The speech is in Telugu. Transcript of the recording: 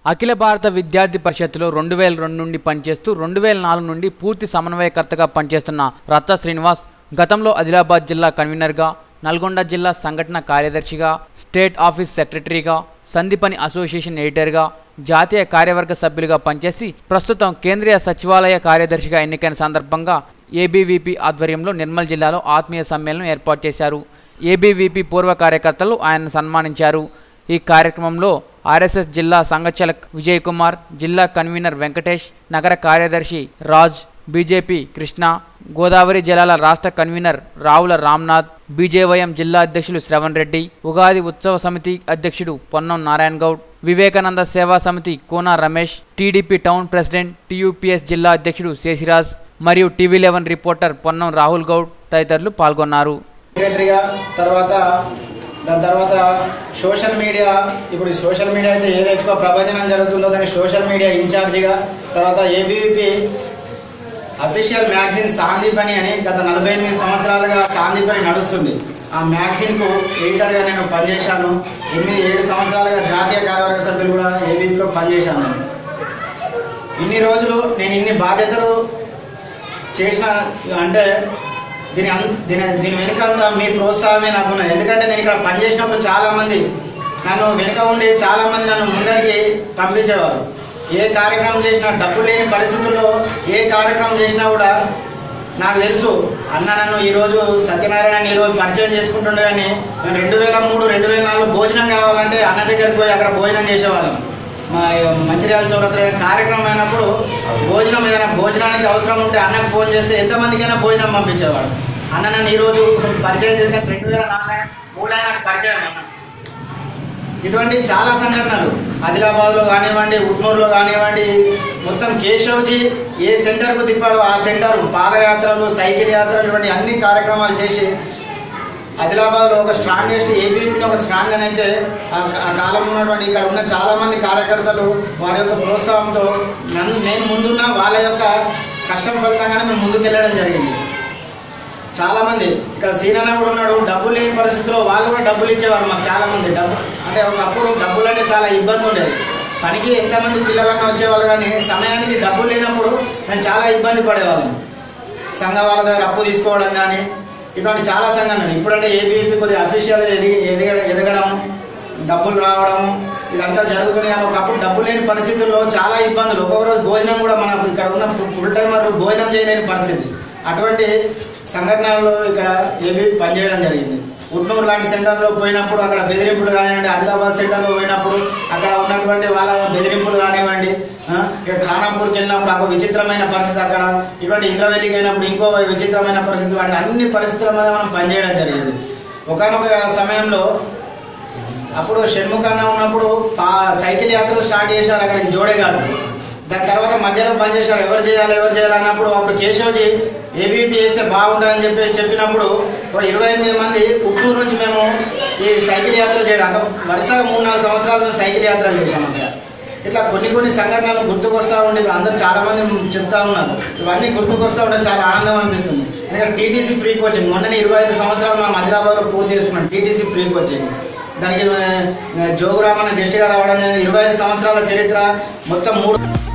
అఖిల భారత విద్యార్థి పరిషత్తులో రెండు వేల రెండు నుండి పనిచేస్తూ రెండు వేల నాలుగు నుండి పూర్తి సమన్వయకర్తగా పనిచేస్తున్న రత్త శ్రీనివాస్ గతంలో ఆదిలాబాద్ జిల్లా కన్వీనర్గా నల్గొండ జిల్లా సంఘటన కార్యదర్శిగా స్టేట్ ఆఫీస్ సెక్రటరీగా సందీపని అసోసియేషన్ ఎడిటర్గా జాతీయ కార్యవర్గ సభ్యులుగా పనిచేసి ప్రస్తుతం కేంద్రీయ సచివాలయ కార్యదర్శిగా ఎన్నికైన సందర్భంగా ఏబీవీపీ ఆధ్వర్యంలో నిర్మల్ జిల్లాలో ఆత్మీయ సమ్మేళనం ఏర్పాటు చేశారు ఏబీవీపీ పూర్వ కార్యకర్తలు ఆయనను సన్మానించారు ఈ కార్యక్రమంలో ఆర్ఎస్ఎస్ జిల్లా సంఘచలక్ విజయ్ కుమార్ జిల్లా కన్వీనర్ వెంకటేష్ నగర కార్యదర్శి రాజ్ బీజేపీ కృష్ణ గోదావరి జలాల రాష్ట్ర కన్వీనర్ రావుల రామ్నాథ్ బీజేవైఎం జిల్లా అధ్యక్షులు శ్రవణ్ రెడ్డి ఉగాది ఉత్సవ సమితి అధ్యక్షుడు Ponnam Narayana Goud Vivekananda Seva Samiti Kona Ramesh TDP town president TUPS జిల్లా అధ్యక్షుడు శేషిరాజ్ మరియు TV eleven reporter Ponnam Rahul Goud తదితరులు పాల్గొన్నారు సెక్రటరీగా తర్వాత దాని తర్వాత సోషల్ మీడియా ఇప్పుడు ఈ సోషల్ మీడియా అయితే ఏది ఎక్కువ ప్రభజనం జరుగుతుందో దాని సోషల్ మీడియా ఇన్ఛార్జిగా తర్వాత ఏబీవీపీ అఫీషియల్ మ్యాగజిన్ సాందీపని అని గత నలభై ఎనిమిది సంవత్సరాలుగా సాందీపని నడుస్తుంది ఆ మ్యాగజిన్కు ఎడిటర్గా నేను పనిచేశాను ఎనిమిది ఏడు సంవత్సరాలుగా జాతీయ కార్యవర్గ సభ్యులు కూడా ఏబీపీలో పనిచేశాను నేను ఇన్ని రోజులు నేను ఇన్ని బాధ్యతలు చేసిన అంటే దీని అన్- దీని దీని వెనుకంతా మీ ప్రోత్సాహమే నాకు ఉన్నది ఎందుకంటే నేను ఇక్కడ పనిచేసినప్పుడు చాలా మంది నన్ను వెనుక ఉండి చాలా మంది నన్ను ముందడికి పంపించేవారు ఏ కార్యక్రమం చేసినా డబ్బు లేని పరిస్థితుల్లో ఏ కార్యక్రమం చేసినా కూడా నాకు తెలుసు అన్న నన్ను ఈరోజు సత్యనారాయణ ఈరోజు పరిచయం చేసుకుంటుండే కానీ నేను రెండు వేల మూడు రెండు వేల నాలుగు భోజనం కావాలంటే అన్న దగ్గరికి పోయి అక్కడ భోజనం చేసేవాళ్ళం మా మంచిర్యాల చౌరస్తా కార్యక్రమం అయినప్పుడు భోజనం ఏదైనా భోజనానికి అవసరం ఉంటే అన్నకు ఫోన్ చేస్తే ఎంతమందికైనా భోజనం పంపించేవాడు అన్న నన్ను ఈరోజు పరిచయం చేసిన రెండు వేల నాలుగు మూడు నాకు పరిచయం అన్న ఇటువంటి చాలా సంఘటనలు ఆదిలాబాద్లో కానివ్వండి ఉట్నూరులో కానివ్వండి మొత్తం కేశవ్జీ ఏ సెంటర్కు తిప్పాడో ఆ సెంటర్ పాదయాత్రలు సైకిల్ యాత్రలు ఇటువంటి అన్ని కార్యక్రమాలు చేసి ఆదిలాబాద్లో ఒక స్ట్రాంగెస్ట్ ఏబీపీని ఒక స్ట్రాంగ్ అని అయితే ఆ ఆ కాలంలో ఉన్నటువంటి ఇక్కడ ఉన్న చాలా మంది కార్యకర్తలు వారి యొక్క ప్రోత్సాహంతో నన్ను నేను ముందున్న వాళ్ళ యొక్క కష్టం ఫలితంగానే మేము ముందుకెళ్ళడం జరిగింది చాలా మంది ఇక్కడ సీనన్న కూడా ఉన్నాడు డబ్బులు లేని పరిస్థితిలో వాళ్ళు కూడా డబ్బులు ఇచ్చేవారు మాకు చాలా మంది డబ్బు అంటే ఒకప్పుడు డబ్బులు అంటే చాలా ఇబ్బంది ఉండేది పనికి ఎంతమంది పిల్లలన్నా వచ్చేవాళ్ళు కానీ సమయానికి డబ్బులు లేనప్పుడు మేము చాలా ఇబ్బంది పడేవాళ్ళం సంఘం వాళ్ళ దగ్గర అప్పు తీసుకోవడం కానీ ఇటువంటి చాలా సంఘటనలు ఇప్పుడంటే ఏబీపీ కొద్దిగా అఫీషియల్ ఎదిగి ఎదిగ ఎదగడం డబ్బులు రావడం ఇదంతా జరుగుతుంది కానీ ఒకప్పుడు డబ్బు లేని పరిస్థితుల్లో చాలా ఇబ్బందులు ఒక్కొక్క రోజు భోజనం కూడా మనకు ఇక్కడ ఉన్న ఫుల్ టైమర్ భోజనం చేయలేని పరిస్థితి అటువంటి సంఘటనలు ఇక్కడ ఏబీ పనిచేయడం జరిగింది ఉట్నూరు లాంటి సెంటర్లో పోయినప్పుడు అక్కడ బెదిరింపులు కానివ్వండి ఆదిలాబాద్ సెంటర్లో పోయినప్పుడు అక్కడ ఉన్నటువంటి వాళ్ళ బెదిరింపులు కానివ్వండి ఆ, ఇక్కడ ఖానాపూర్కి వెళ్ళినప్పుడు ఒక విచిత్రమైన పరిస్థితి అక్కడ ఇటువంటి ఇంద్రవెల్లికి అయినప్పుడు ఇంకో విచిత్రమైన పరిస్థితి వంటి అన్ని పరిస్థితుల మీద మనం పనిచేయడం జరిగింది ఒకనొక సమయంలో అప్పుడు షణ్ముఖన్న ఉన్నప్పుడు పా- సైకిల్ యాత్రలు స్టార్ట్ చేశారు అక్కడికి జోడేగాడు దాని తర్వాత మధ్యలో బంద్ చేశారు ఎవరు చేయాలి ఎవరు చేయాలి అన్నప్పుడు అప్పుడు కేశవ్జీ ఏబీపీ చేస్తే బాగుంటుందని చెప్పి చెప్పినప్పుడు ఒక ఇరవై ఎనిమిది మంది పుట్టూరు నుంచి మేము ఈ సైకిల్ యాత్ర చేయడం అక్కడ వరుసగా మూడు నాలుగు సంవత్సరాలు మేము సైకిల్ యాత్రలు చేశాం అక్కడ ఇట్లా కొన్ని కొన్ని సంఘటనలు గుర్తుకొస్తా ఉండి ఇప్పుడు అందరూ చాలా మంది చెప్తా ఉన్నారు ఇవన్నీ గుర్తుకొస్తా ఉంటే చాలా ఆనందం అనిపిస్తుంది ఎందుకంటే టీటీసీ ఫ్రీ కోచింగ్ మొన్న ఇరవై ఐదు సంవత్సరాలు మనం ఆదిలాబాద్లో పూర్తి చేసుకున్నాం టీటీసీ ఫ్రీ కోచింగ్ దానికి ఆ, జోగురామన్న గెస్ట్గా రావడం జరిగింది ఇరవై ఐదు సంవత్సరాల చరిత్ర మొత్తం మూడు